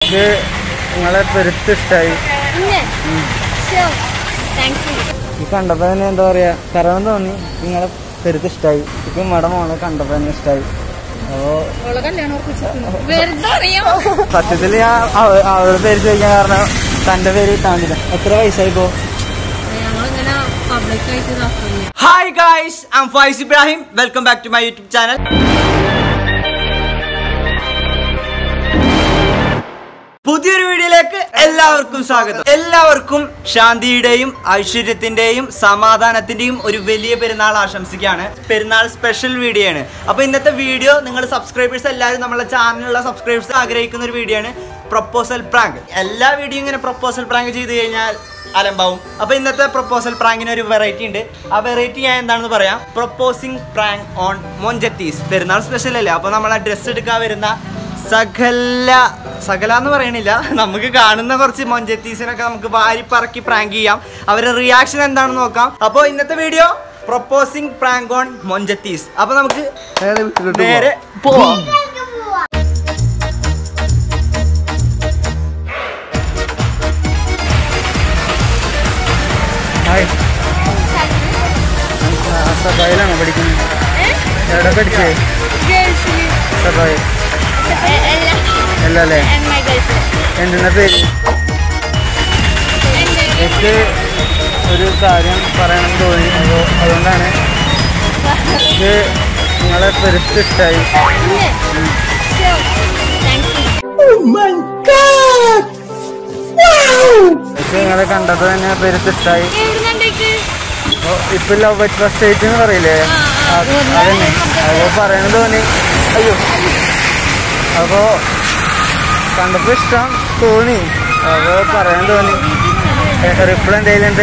എനിക്ക് നിങ്ങളെ പെരുത്ത് ഇഷ്ടമായി ഇന്ന് ഷോ താങ്ക്സ് ഈ കണ്ടപ്പോൾ തന്നെ എന്താ പറയാ തരണം തോന്നി നിങ്ങളെ പെരുത്ത് ഇഷ്ടമായി ഇപ്പം മട മോളെ കണ്ടപ്പോൾ തന്നെ ഇഷ്ടമായി അപ്പോൾ ഓളെ കല്യാണം ഉറപ്പിച്ചിട്ടുണ്ട് വെറുതെ അറിയാം സത്യത്തിൽ ഞാൻ അവ- അവളുടെ പേര് ചോദിക്കാൻ കാരണം തൻ്റെ പേര് കിട്ടാണ്ടില്ല എത്ര വയസ്സായിപ്പോ ഞങ്ങളിങ്ങനെ പബ്ലിക് ആയിട്ട് ഇതാക്കില്ല hi guys I'm Faiz Ibrahim welcome back to my YouTube channel പുതിയൊരു വീഡിയോയിലേക്ക് എല്ലാവർക്കും സ്വാഗതം എല്ലാവർക്കും ശാന്തിയുടെയും ഐശ്വര്യത്തിന്റെയും സമാധാനത്തിന്റെയും ഒരു വലിയ പെരുന്നാൾ ആശംസിക്കുകയാണ് പെരുന്നാൾ സ്പെഷ്യൽ വീഡിയോ ആണ് അപ്പൊ ഇന്നത്തെ വീഡിയോ നിങ്ങൾ സബ്സ്ക്രൈബേഴ്സ് എല്ലാവരും നമ്മളെ ചാനലിലുള്ള സബ്സ്ക്രൈബേഴ്സ് ആഗ്രഹിക്കുന്ന ഒരു വീഡിയോ ആണ് പ്രൊപ്പോസൽ പ്രാങ്ക് എല്ലാ വീഡിയോ ഇങ്ങനെ പ്രൊപ്പോസൽ പ്രാങ്ക് ചെയ്ത് കഴിഞ്ഞാൽ അലമ്പാവും അപ്പൊ ഇന്നത്തെ പ്രൊപ്പോസൽ പ്രാങ്കിന് ഒരു വെറൈറ്റി ഉണ്ട് ആ വെറൈറ്റി ഞാൻ എന്താണെന്ന് പറയാം പ്രൊപ്പോസിങ് പ്രാങ്ക് ഓൺ മൊഞ്ചത്തീസ് പെരുന്നാൾ സ്പെഷ്യൽ അല്ലേ അപ്പൊ നമ്മൾ ആ ഡ്രസ്സ് എടുക്കാൻ വരുന്ന സകല സകല എന്ന് പറയണില്ല നമുക്ക് കാണുന്ന കുറച്ച് മൊഞ്ചത്തീസിനൊക്കെ നമുക്ക് വാരി പറക്കി പ്രാങ്ക് ചെയ്യാം അവരുടെ റിയാക്ഷൻ എന്താണെന്ന് നോക്കാം അപ്പോൾ ഇന്നത്തെ വീഡിയോ പ്രൊപ്പോസിങ് പ്രാങ്ക് ഓൺ മൊഞ്ചത്തീസ് അപ്പൊ നമുക്ക് നേരെ വീട്ടിലോട്ട് നേരെ പോവാം ഹായ് സബായിലാണോ പഠിക്കുന്നത് എവിടെ പഠിച്ചേ ഗേൾസിൽ സബായി അല്ല അല്ലേ എന്തെന്ന പേര് എനിക്ക് ഒരു കാര്യം പറയണം തോന്നി അപ്പോൾ അതുകൊണ്ടാണ് എനിക്ക് നിങ്ങളെ പെരുത്ത് ഇഷ്ടമായി ഷോ താങ്ക്സ് എനിക്ക് നിങ്ങളെ കണ്ടപ്പോൾ തന്നെ പെരുത്ത് ഇഷ്ടമായി എവിടെ കണ്ടേക്ക് അപ്പോൾ ഇപ്പം ലവ് അറ്റ് ഫസ്റ്റ് ഡേറ്റ് എന്ന് പറയില്ലേ ആ, അത് അതന്നെ അപ്പോൾ പറയണത് തോന്നി അയ്യോ അപ്പോൾ കണ്ടപ്പോൾ ഇഷ്ടം തോന്നി അപ്പോൾ പറയാൻ തോന്നി റിപ്ലൈ എന്തെങ്കിലും ഉണ്ട്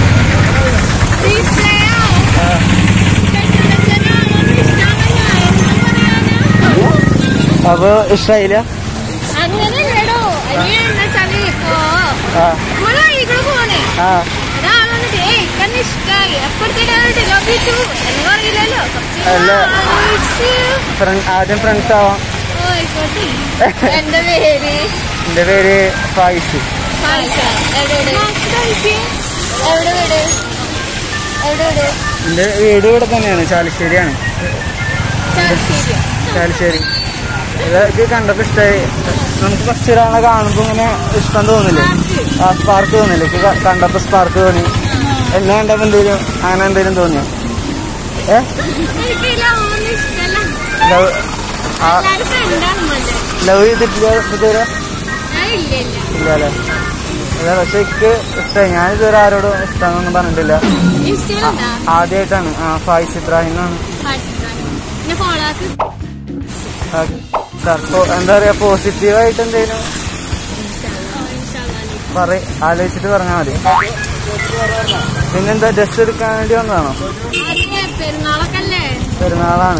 അപ്പോൾ ഇഷ്ടമായില്ല അങ്ങനെയല്ലടോ അനിയെന്നുവെച്ചാല് ഇപ്പോ ആ നമ്മള് വഴികള് പോണേ ആ ഒരാൾ വന്നിട്ട് ഏയ് ഇക്കന്നെ ഇഷ്ടായി അപ്പഴത്തേക്ക് ലവ് യു ടു എന്ന് പറയില്ലല്ലോ കുറച്ച് അല്ല. ആലോചിച്ച് ഫ്രണ്ട് ആദ്യം ഫ്രണ്ട്സ് ആവാം ഓ, ആയിക്കോട്ടെ എന്റെ പേര് എൻ്റെ പേര് ഫായിസ് ഫായിസ. എവിടെ വീട്? എവിടെ വീട് എവിടെ വീട് എൻ്റെ വീട് ഇവിടെ തന്നെയാണ് ചാലിശ്ശേരിയാണ് ചാലശ്ശേരിയോ? ചാലിശ്ശേരി ഇതൊക്കെ കണ്ടപ്പോൾ ഇഷ്ടമായി നമുക്ക് ഫസ്റ്റ് ഒരാളെ കാണുമ്പോൾ ഇങ്ങനെ ഇഷ്ടം തോന്നില്ലേ ആ സ്പാർക്ക് തോന്നില്ലേ എനിക്ക് ക- കണ്ടപ്പോൾ സ്പാർക്ക് തോന്നി എന്നെ കണ്ടപ്പോൾ എന്തെങ്കിലും അങ്ങനെ എന്തെങ്കിലും തോന്നിയോ ഏ എനിക്ക് love ഒന്നും ഇഷ്ടല്ല. ലവ് ആ എല്ലാരും friend ആണ് മോനെ. ലവ് ചെയ്തിട്ടില്ല ഇതുവരെ ആ, ഇല്ല, ഇല്ല. ഇല്ല അല്ലേ അല്ല പക്ഷെ എനിക്ക് ഇഷ്ടമായി ഞാനിതുവരെ ആരോടും ഇഷ്ടമാണെന്നൊന്നും പറഞ്ഞിട്ടില്ല ഇൻസ്റ്റയിലുണ്ടോ? ആദ്യമായിട്ടാണ് ആ ഫായിസ് ഇബ്രാഹിം എന്നാണ് വാട്സാപ്പിലാണ്. എന്നെ follow ആക്ക്. ആ, സാർ, ഇപ്പൊ എന്താ പറയാ പോസിറ്റീവായിട്ട് എന്തെങ്കിലും ഓ, ഇൻഷാല്ലാ. പറ ആലോചിച്ചിട്ട് പറഞ്ഞാൽ മതി പിന്നെന്താ ഡ്രസ് എടുക്കാൻ വേണ്ടി വന്നതാണോ അതെ, പെരുന്നാളൊക്കെ അല്ലേ പെരുന്നാളാണ്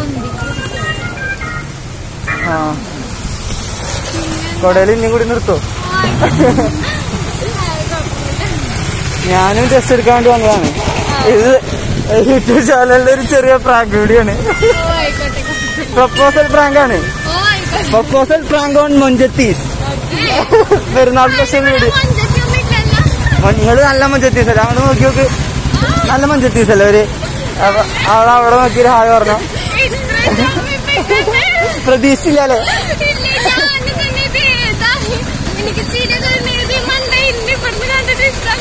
ആ കൊടയിൽ ഇനിയും കൂടി നിർത്തോ ഞാനും ഡ്രസ് എടുക്കാൻ വേണ്ടി വന്നതാണ് ഇത് യൂട്യൂബ് ചാനലിന്റെ ഒരു ചെറിയ പ്രാങ്ക് വീഡിയോയാണ് പ്രപ്പോസൽ പ്രാങ്ക് ആണ് പ്രപ്പോസൽ പ്രാങ്ക് ഓൺ മൊഞ്ചത്തീസ് പെരുന്നാൾ സ്പെഷ്യൽ വീഡിയോ നിങ്ങൾ നല്ല മഞ്ചത്തീസ് അല്ലേ അങ്ങോട്ട് നോക്കി നോക്ക് നല്ല മഞ്ചത്തീസ് അല്ലേ ഒരു അപ്പൊ അവൾ അവിടെ നോക്കിയൊരു ഹായ് പറഞ്ഞു പ്രതീക്ഷിച്ചില്ല അല്ലേ എനിക്ക് ചിരി തോന്നിയത് മണ്ട ഇന്നെ പെണ്ണ് കണ്ടിട്ട്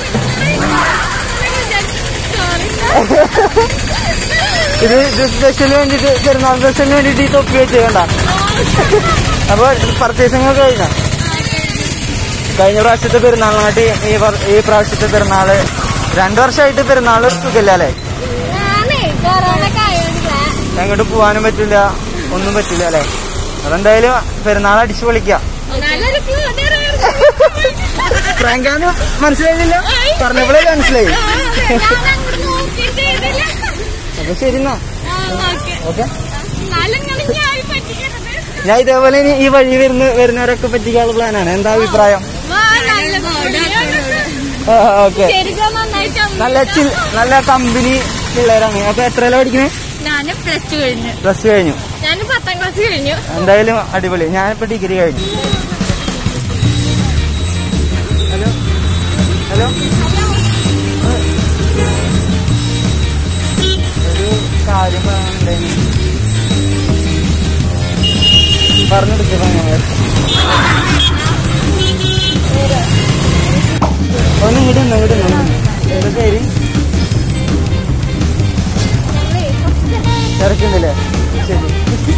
ഇത് ഇത് സ്പെഷ്യൽ വേണ്ടിട്ട് പെരുന്നാൾ സ്പെഷ്യലിന് വേണ്ടിട്ട് ഈ തൊപ്പി വെച്ച് കണ്ട അപ്പൊ പർച്ചേസിംഗ് ഒക്കെ കഴിഞ്ഞ കഴിഞ്ഞ പ്രാവശ്യത്തെ പെരുന്നാളിനായിട്ട് ഈ വർ- ഈ പ്രാവശ്യത്തെ പെരുന്നാള് രണ്ടു വർഷമായിട്ട് പെരുന്നാള് സുഖമില്ല അല്ലേ കൊറോണ ആയോണ്ട് എങ്ങോട്ട് പോകാനും പറ്റില്ല ഒന്നും പറ്റില്ല അല്ലേ അതെന്തായാലും പെരുന്നാൾ അടിച്ചു പൊളിക്കാം നല്ലൊരു പ്രാങ്കാന്ന് മനസ്സിലായില്ല പറഞ്ഞപ്പോഴേ മനസ്സിലായി അപ്പൊ ശരി എന്നാ ഓക്കെ ഞാൻ ഇതേപോലെ ഇനി ഈ വഴി വരുന്ന വരുന്നവരൊക്കെ പറ്റിക്കാനുള്ള പ്ലാനാണ് എന്താ അഭിപ്രായം ഓക്കെ ശരിക്കും നന്നായിട്ട് നല്ല ചിൽ നല്ല കമ്പനി പിള്ളേരാണ് അപ്പൊ എത്രയല്ല പഠിക്കണേ ഞാൻ പ്ലസ് ടു കഴിഞ്ഞു പ്ലസ് ടു കഴിഞ്ഞു ഞാൻ പത്താം ക്ലാസ് കഴിഞ്ഞു എന്തായാലും അടിപൊളി ഞാനിപ്പോ ഡിഗ്രി കഴിഞ്ഞു പറഞ്ഞെടുക്കുക ഒന്ന് ഇങ്ങോട്ട് നിന്ന് ഇങ്ങോട്ട് നിന്ന് ഏത് പേര് തിരക്കുന്നില്ലേ ശരി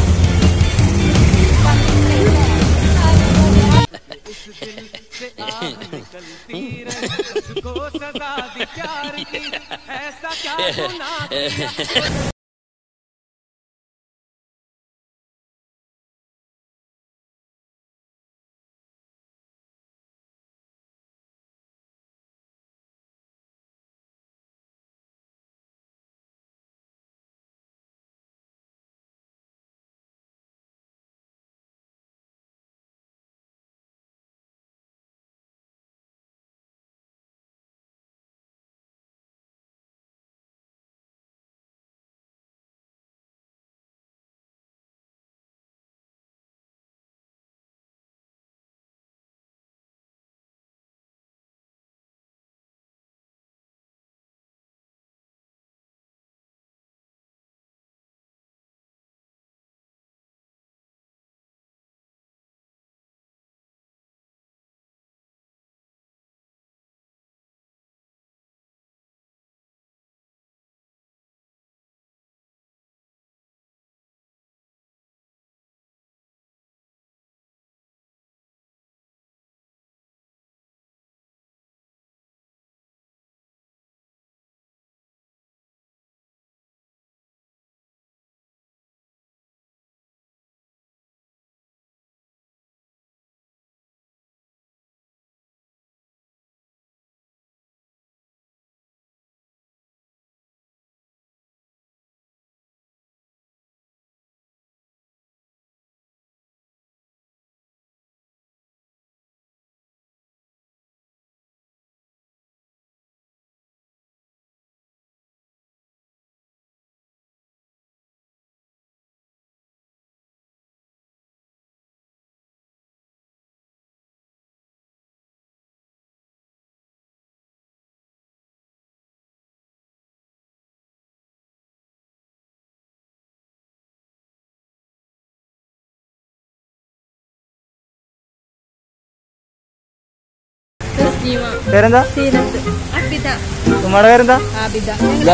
പേരെന്താ സീനത്ത് അബിത ഉമ്മയുടെ പേരെന്താ ആബിദ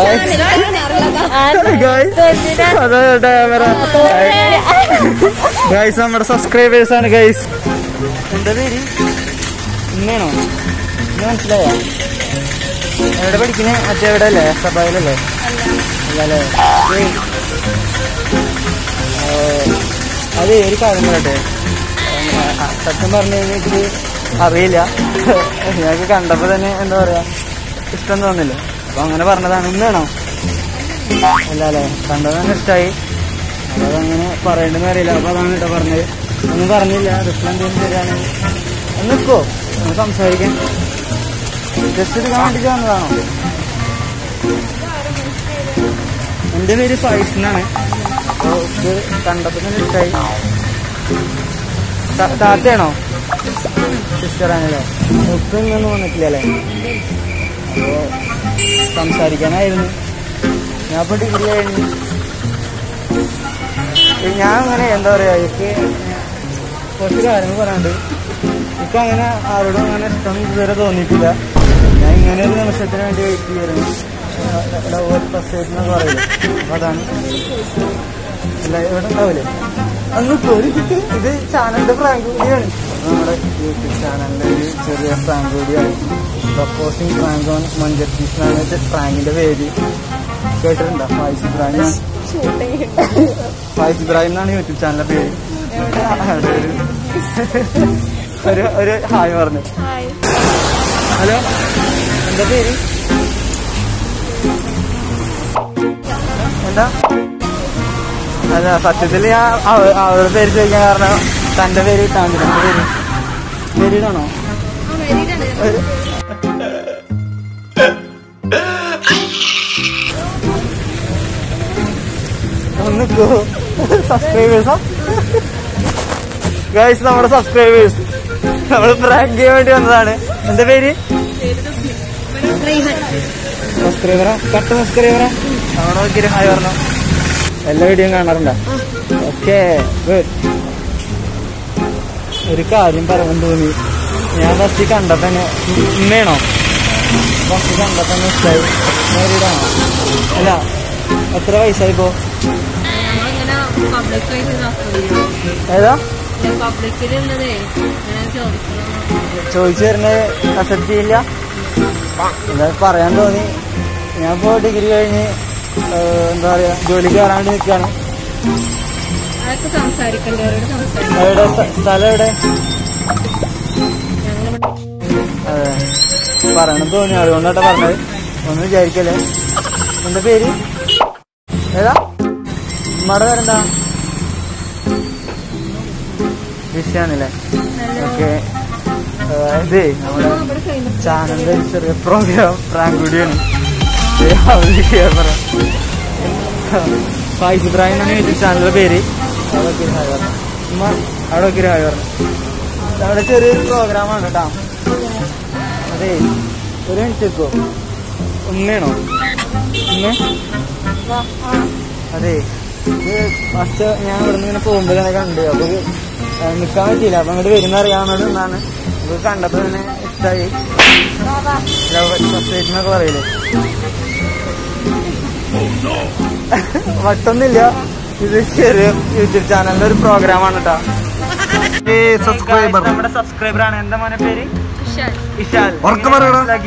ഗൈസ് നമ്മുടെ സബ്സ്ക്രൈബേഴ്സ് ആണ് ഗൈസ് എന്താ പേര് ഇന്നാണോ ഇന്ന് മനസ്സിലായോ എവിടെ പഠിക്കുന്നേ മറ്റേ എവിടെ അല്ലേ സഭയിലല്ലേ അല്ലല്ലേ ഏയ്. ഓ, അതെ ഒരു കാര്യം പറയട്ടെ ആ, സത്യം പറഞ്ഞു കഴിഞ്ഞാൽ ഇതില് അറിയില്ല ഞങ്ങൾക്ക് കണ്ടപ്പോ തന്നെ എന്താ പറയാ ഇഷ്ടം തോന്നില്ല അപ്പൊ അങ്ങനെ പറഞ്ഞതാണ് ഇന്നാണോ അല്ല അല്ലേ കണ്ടത് തന്നെ ഇഷ്ടമായി അപ്പൊ അതങ്ങനെ പറയണ്ടെന്ന് അറിയില്ല അപ്പൊ അതാണ് കേട്ടോ പറഞ്ഞത് ഒന്നും പറഞ്ഞില്ല റിപ്ലൈ എന്തെങ്കിലും തരാണെങ്കിൽ ഒന്ന് നിൽക്കോ ഒന്ന് സംസാരിക്കാൻ ജസ്റ്റ് ഇത് കാണാൻ വേണ്ടിട്ട് വന്നതാണോ എൻ്റെ പേര് ഫൈസ് എന്നാണ് അപ്പോൾ ഇത് കണ്ടപ്പോൾ തന്നെ ഇഷ്ടമായി ത- താത്തയാണോ സിസ്റ്ററാണല്ലേ ഒക്കെ ഇന്നൊന്നും വന്നിട്ടില്ല അല്ലേ അപ്പോൾ സംസാരിക്കാനായിരുന്നു ഞാൻ ഇപ്പോൾ ഡിഗ്രി കഴിഞ്ഞു ഞാൻ അങ്ങനെ എന്താ പറയാ എനിക്ക് കുറച്ച് കാര്യങ്ങൾ പറയാണ്ട് ഇപ്പൊ അങ്ങനെ ആരോടും അങ്ങനെ ഇഷ്ടം ഇതുവരെ തോന്നിയിട്ടില്ല ഞാൻ ഇങ്ങനെ ഒരു നിമിഷത്തിന് വേണ്ടി വെയിറ്റ് ചെയ്യായിരുന്നു ലവ് ഫസ്റ്റ് എന്നൊക്കെ പറയില്ല അപ്പൊ അതാണ് അല്ല ഇവിടെ ഉണ്ടാവില്ലേ അന്ന് പോയി ഇത് ചാനലിന്റെ പ്രാങ്ക് കൂടിയാണ് നമ്മുടെ യൂട്യൂബ് ചാനലിന്റെ ഒരു ചെറിയ പ്രാങ്ക് കൂടിയാണ് പ്രപ്പോസിങ് പ്രാങ്ക് ഓൺ മഞ്ചത്തീസ് എന്നാണ് പ്രാങ്കിന്റെ പേര് കേട്ടിട്ടുണ്ടോ ഫായിസ് ഇബ്രാഹിം ഫായിസ് ഇബ്രാഹിം എന്നാണ് യൂട്യൂബ് ചാനലിന്റെ പേര് അവിടെ ഒരു- ഒരു ഒരു ഹായ് പറഞ്ഞു ഹലോ എന്താ പേര് എന്താ അല്ല സത്യത്തിൽ ഞാൻ അവ- അവളുടെ പേര് ചോദിക്കാൻ കാരണം തന്റെ പേര് കിട്ടാൻ വേണ്ടി തന്റെ പേര് പേരിടാണോ ഒരു- ഒന്ന് സബ്സ്ക്രൈബേഴ്സാ ഗൈസ് നമ്മുടെ സബ്സ്ക്രൈബേഴ്സ് നമ്മൾ പ്രാങ്ക് ചെയ്യാൻ വേണ്ടി വന്നതാണ് എന്താ പേര് സബ്സ്ക്രൈബറാ കട്ട് സബ്സ്ക്രൈബറാ അവിടെ നോക്കിയൊരു ഹായ് പറഞ്ഞു എല്ലാ വീഡിയോയും കാണാറുണ്ടോ ഓക്കെ ഗുഡ് ഒരു കാര്യം പറയാൻ തോന്നി ഞാൻ ഫസ്റ്റ് കണ്ടപ്പോ തന്നെ ഉമ്മയാണോ ഫസ്റ്റ് കണ്ടപ്പോ തന്നെ ഇഷ്ടമായി മാരീഡാണോ അല്ല എത്ര വയസ്സായിപ്പോ ഞങ്ങളിങ്ങനെ പബ്ലിക് വൈസ് ഇതാക്കില്ല ഏതാ പബ്ലിക്കിലുള്ളതേ ഇങ്ങനെ ചോദിക്കണം ചോദിച്ചു തരുന്നത് അക്സെപ്റ്റ് ചെയ്യില്ല എന്താ പറയാൻ തോന്നി ഞാൻ ഇപ്പോൾ ഡിഗ്രി കഴിഞ്ഞ് ഏഹ്, എന്താ പറയാ ജോലിക്ക് കയറാണ്ട് നിൽക്കുകയാണ് അതൊക്കെ സംസാരിക്കേണ്ടവരോട് സംസാരിക്കണം എവിടെ സ്ഥ- സ്ഥലം എവിടെ ഞങ്ങളിവിടെ അതെ പറയണം തോന്നി അതുകൊണ്ടാട്ടോ പറഞ്ഞത് ഒന്നും വിചാരിക്കല്ലേ എന്റെ പേര് ഏതാ ഉമ്മയുടെ പേരെന്താ വിഷയാണല്ലേ ഓക്കെ ഇത് നമ്മുടെ ഇവിടെ ഫേമസ് ചാനലിന്റെ ഒരു ചെറിയ പ്രോഗ്രാം പ്രാങ്ക് കൂടിയാണ് ഫൈസ് ഇബ്രാഹിം എന്നാണ് യൂട്യൂബ് ചാനലിന്റെ പേര് അവിടെ ഒക്കെ ഹായ് പറഞ്ഞു ഉമ്മ അവിടെ ഒക്കെ ഹായ് പറഞ്ഞു അവിടെ ചെറിയൊരു പ്രോഗ്രാമാണ് കേട്ടോ അതെ ഒരു മിനിറ്റ് വെക്കോ ഉമ്മയാണോ ഉമ്മ അതെ ഇത് ഫസ്റ്റ് ഞാൻ ഇവിടെ നിന്ന് ഇങ്ങനെ പോകുമ്പോഴാണ് കണ്ട് അപ്പൊ ഇത്, ഏ, നിക്കാൻ പറ്റിയില്ല അപ്പൊ അങ്ങോട്ട് വരുന്ന അറിയാവുന്നത് എന്നാണ് അപ്പൊ കണ്ടപ്പോ തന്നെ ഇഷ്ടമായി ലവ് ഫസ്റ്റ് എന്നൊക്കെ പറയില്ലേ വട്ടൊന്നുമില്ല ഇത് ചെറിയ യൂട്യൂബ് ചാനലിന്റെ ഒരു പ്രോഗ്രാമാണ് കേട്ടോ സബ്സ്ക്രൈബർ നമ്മുടെ സബ്സ്ക്രൈബർ ആണ് എന്താ മോനെ പേര് വിശാൽ ഇഷാൽ ഉറക്കെ പറയടാ. മനസ്സിലാക്കി?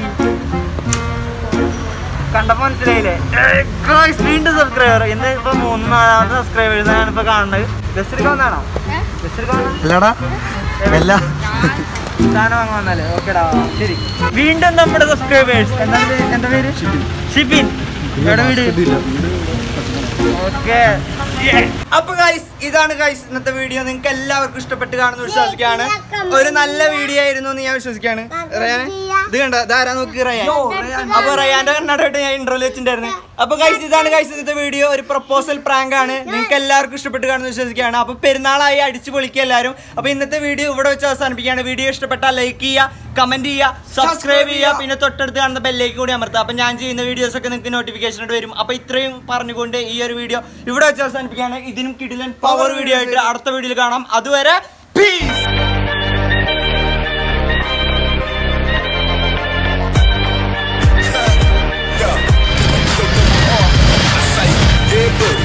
കണ്ടപ്പോ മനസ്സിലായില്ലേ ഏയ് guys, വീണ്ടും സബ്സ്ക്രൈബർ ഇന്ന് ഇപ്പൊ മൂന്നാമത്തെ സബ്സ്ക്രൈബേഴ്സ് ആണ് ഇപ്പൊ കാണുന്നത് ജസ്റ്റ് എടുക്കാൻ വന്നാണോ ജസ്റ്റ് എടുക്കാൻ വന്നതാ? അല്ലടാ അല്ല സാധനം വാങ്ങാൻ വന്നാലേ ഓക്കെടാ ശരി വീണ്ടും നമ്മുടെ സബ്സ്ക്രൈബേഴ്സ് എന്താ പേര്- എന്താ പേര് ഷിബിൻ എവിടെ വീട് ഓക്കെ അപ്പൊ ഗൈസ് ഇതാണ് ഗൈസ് ഇന്നത്തെ വീഡിയോ നിങ്ങൾക്ക് എല്ലാവർക്കും ഇഷ്ടപ്പെട്ട് കാണുന്നു വിശ്വസിക്കുകയാണ് ഒരു നല്ല വീഡിയോ ആയിരുന്നു എന്ന് ഞാൻ വിശ്വസിക്കുകയാണ് റയാൻ ഇത് കണ്ട ഇതാരാ നോക്കി റയാൻ അപ്പൊ റയാന്റെ കണ്ണാടായിട്ട് ഞാൻ ഇന്റർവ്യൂ വെച്ചിട്ടുണ്ടായിരുന്നു അപ്പൊ ഗൈസ് ഇതാണ് ഗൈസ് ഇന്നത്തെ വീഡിയോ ഒരു പ്രപ്പോസൽ പ്രാങ്ക് ആണ് നിങ്ങൾക്ക് എല്ലാവർക്കും ഇഷ്ടപ്പെട്ട് കാണുന്നു വിശ്വസിക്കുകയാണ് അപ്പൊ പെരുന്നാളായി അടിച്ചു പൊളിക്കുക എല്ലാവരും അപ്പൊ ഇന്നത്തെ വീഡിയോ ഇവിടെ വെച്ച് അവസാനിപ്പിക്കുകയാണ് വീഡിയോ ഇഷ്ടപ്പെട്ടാൽ ലൈക്ക് ചെയ്യുക കമന്റ് ചെയ്യുക സബ്സ്ക്രൈബ് ചെയ്യുക പിന്നെ തൊട്ടടുത്ത് കാണുന്ന ബെല്ലേക്ക് കൂടി അമർത്തുക അപ്പൊ ഞാൻ ചെയ്യുന്ന വീഡിയോസ് ഒക്കെ നിങ്ങൾക്ക് നോട്ടിഫിക്കേഷൻ ആയിട്ട് വരും അപ്പൊ ഇത്രയും പറഞ്ഞുകൊണ്ട് ഈ ഒരു വീഡിയോ ഇവിടെ വെച്ച് അവസാനിപ്പിക്കുകയാണ് ഇതിനും കിടിലൻ പവർ വീഡിയോ ആയിട്ട് അടുത്ത വീഡിയോയിൽ കാണാം അതുവരെ peace. Yeah, but